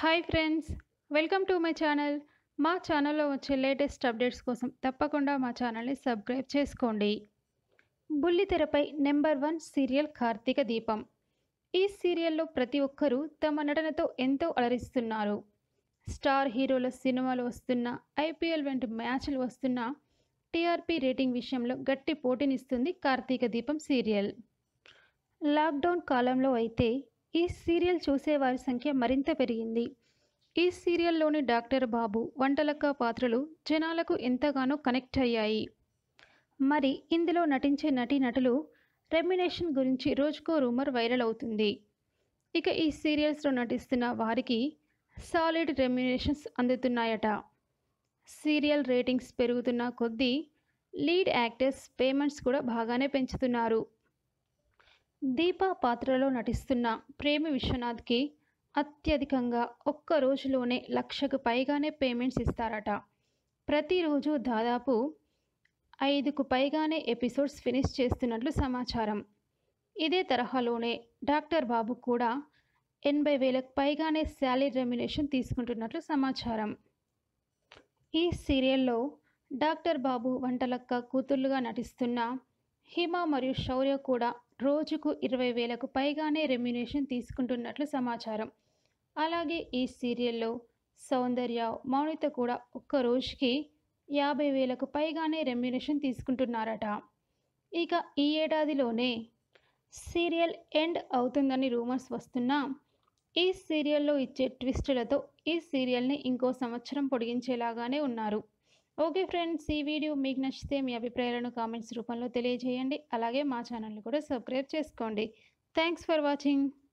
hi friends welcome to my channel మా ఛానల్లో వచ్చే లేటెస్ట్ అప్డేట్స్ కోసం తప్పకుండా మా ఛానల్ని సబ్స్క్రైబ్ చేసుకోండి బుల్లితెరపై number one serial Karthika Deepam ఈ సీరియల్లో ప్రతి ఒక్కరూ తమ నటనతో ఎంతో అలరిస్తున్నారు స్టార్ హీరోల సినిమాలు వస్తున్న ఐపీఎల్ వంటి మ్యాచ్లు వస్తున్న టీఆర్పీ రేటింగ్ విషయంలో గట్టి పోటీనిస్తుంది కార్తీక దీపం సీరియల్ లాక్డౌన్ కాలంలో అయితే ఈ సీరియల్ చూసేవారి సంఖ్య మరింత పెరిగింది ఈ సీరియల్లోని డాక్టర్ బాబు వంటలక్క పాత్రలు జనాలకు ఎంతగానో కనెక్ట్ అయ్యాయి మరి ఇందులో నటించే నటీనటులు రెమ్యునేషన్ గురించి రోజుకో రూమర్ వైరల్ అవుతుంది ఇక ఈ సీరియల్స్లో నటిస్తున్న వారికి సాలిడ్ రెమ్యునేషన్స్ అందుతున్నాయట సీరియల్ రేటింగ్స్ పెరుగుతున్న కొద్దీ లీడ్ యాక్టర్స్ పేమెంట్స్ కూడా బాగానే పెంచుతున్నారు దీపా పాత్రలో నటిస్తున్న ప్రేమి విశ్వనాథ్కి అత్యధికంగా ఒక్క రోజులోనే లక్షకు పైగానే పేమెంట్స్ ఇస్తారట ప్రతిరోజు దాదాపు ఐదుకు పైగానే ఎపిసోడ్స్ ఫినిష్ చేస్తున్నట్లు సమాచారం ఇదే తరహాలోనే డాక్టర్ బాబు కూడా ఎనభై వేలకు పైగానే శాలరీ రెమ్యునేషన్ తీసుకుంటున్నట్లు సమాచారం ఈ సీరియల్లో డాక్టర్ బాబు వంటలక్క కూతుర్లుగా నటిస్తున్న హిమ మరియు శౌర్య కూడా రోజుకు ఇరవై వేలకు పైగానే రెమ్యునేషన్ తీసుకుంటున్నట్లు సమాచారం అలాగే ఈ సీరియల్లో సౌందర్య మౌనిత కూడా ఒక్క రోజుకి యాభై వేలకు పైగానే రెమ్యునేషన్ తీసుకుంటున్నారట ఇక ఈ ఏడాదిలోనే సీరియల్ ఎండ్ అవుతుందని రూమర్స్ వస్తున్నా ఈ సీరియల్లో ఇచ్చే ట్విస్టులతో ఈ సీరియల్ని ఇంకో సంవత్సరం పొడిగించేలాగానే ఉన్నారు ఓకే ఫ్రెండ్స్ ఈ వీడియో మీకు నచ్చితే మీ అభిప్రాయాలను కామెంట్స్ రూపంలో తెలియజేయండి అలాగే మా ఛానల్ని కూడా సబ్స్క్రైబ్ చేసుకోండి థ్యాంక్స్ ఫర్ వాచింగ్